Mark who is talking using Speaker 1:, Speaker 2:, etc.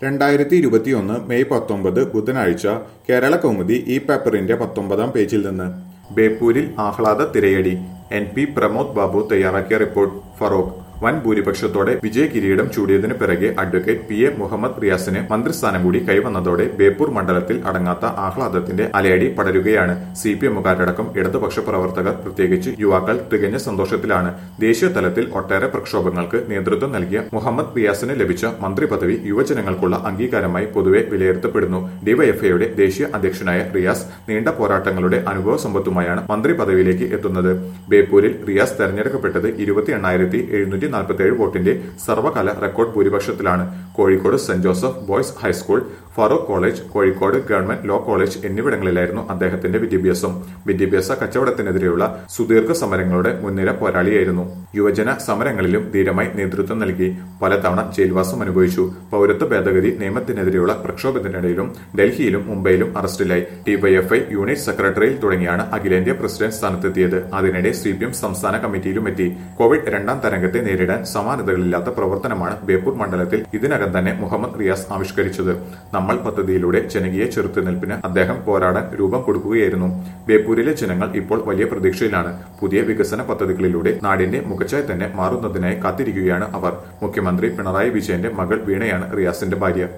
Speaker 1: രണ്ടായിരത്തി ഇരുപത്തിയൊന്ന് മെയ് പത്തൊമ്പത് ബുധനാഴ്ച കേരള കൗമുദി ഈ പേപ്പറിന്റെ പത്തൊമ്പതാം പേജിൽ നിന്ന് ബേപ്പൂരിൽ ആഹ്ലാദ തിരയടി എൻ പി പ്രമോദ് ബാബു തയ്യാറാക്കിയ റിപ്പോർട്ട് ഫറോക്ക് വൻ ഭൂരിപക്ഷത്തോടെ വിജയ കിരീടം ചൂടിയതിനു പിറകെ അഡ്വക്കേറ്റ് പി എ മുഹമ്മദ് റിയാസിന് മന്ത്രിസ്ഥാനം കൂടി കൈവന്നതോടെ ബേപ്പൂർ മണ്ഡലത്തിൽ അടങ്ങാത്ത ആഹ്ലാദത്തിന്റെ അലയടി പടരുകയാണ് സി പി എമ്മുകാരടക്കം ഇടതുപക്ഷ പ്രവർത്തകർ പ്രത്യേകിച്ച് യുവാക്കൾ തികഞ്ഞ സന്തോഷത്തിലാണ് ദേശീയ തലത്തിൽ ഒട്ടേറെ പ്രക്ഷോഭങ്ങൾക്ക് നേതൃത്വം നൽകിയ മുഹമ്മദ് റിയാസിന് ലഭിച്ച മന്ത്രി പദവി യുവജനങ്ങൾക്കുള്ള അംഗീകാരമായി പൊതുവെ വിലയിരുത്തപ്പെടുന്നു ഡിവൈഎഫ്ഐയുടെ ദേശീയ അധ്യക്ഷനായ റിയാസ് നീണ്ട പോരാട്ടങ്ങളുടെ അനുഭവ സമ്പത്തുമായാണ് മന്ത്രി പദവിയിലേക്ക് എത്തുന്നത് ബേപ്പൂരിൽ റിയാസ് തെരഞ്ഞെടുക്കപ്പെട്ടത് ഇരുപത്തി എണ്ണായിരത്തി എഴുന്നൂറ്റി നാൽപ്പത്തിയേഴ് വോട്ടിന്റെ സർവകാല റെക്കോർഡ് ഭൂരിപക്ഷത്തിലാണ് Kozhikode Saint Joseph boys high school Farook college Kozhikode government law college എന്നിവിടങ്ങളിലായിരുന്നു അദ്ദേഹത്തിന്റെ വിദ്യാഭ്യാസം വിദ്യാഭ്യാസ കച്ചവടത്തിനെതിരെയുള്ള സുദീർഘ സമരങ്ങളുടെ മുൻനിര പോരാളിയായിരുന്നു യുവജന സമരങ്ങളിലും ധീരമായി നേതൃത്വം നൽകി പലതവണ ജയിൽവാസം അനുഭവിച്ചു പൗരത്വ ഭേദഗതി നിയമത്തിനെതിരെയുള്ള പ്രക്ഷോഭത്തിനിടയിലും ഡൽഹിയിലും മുംബൈയിലും അറസ്റ്റിലായി ഡിവൈഎഫ്ഐ യൂണിറ്റ് സെക്രട്ടറിയിൽ തുടങ്ങിയാണ് അഖിലേന്ത്യാ പ്രസിഡന്റ് സ്ഥാനത്തെത്തിയത് അതിനിടെ സി പി എം സംസ്ഥാന കമ്മിറ്റിയിലും എത്തി കോവിഡ് രണ്ടാം തരംഗത്തെ നേരിടാൻ സമാനതകളില്ലാത്ത പ്രവർത്തനമാണ് ബേപ്പൂർ മണ്ഡലത്തിൽ ഇതിനകം തന്നെ മുഹമ്മദ് റിയാസ് ആവിഷ്കരിച്ചത് നമ്മൾ പദ്ധതിയിലൂടെ ജനകീയ ചെറുത്തുനിൽപ്പിന് അദ്ദേഹം പോരാടാൻ രൂപം കൊടുക്കുകയായിരുന്നു ബേപ്പൂരിലെ ജനങ്ങൾ ഇപ്പോൾ വലിയ പ്രതീക്ഷയിലാണ് പുതിയ വികസന പദ്ധതികളിലൂടെ നാടിന്റെ മുഖച്ഛായ തന്നെ മാറുന്നതിനായി കാത്തിരിക്കുകയാണ് അവർ മുഖ്യമന്ത്രി പിണറായി വിജയന്റെ മകൾ വീണയാണ് റിയാസിന്റെ ഭാര്യ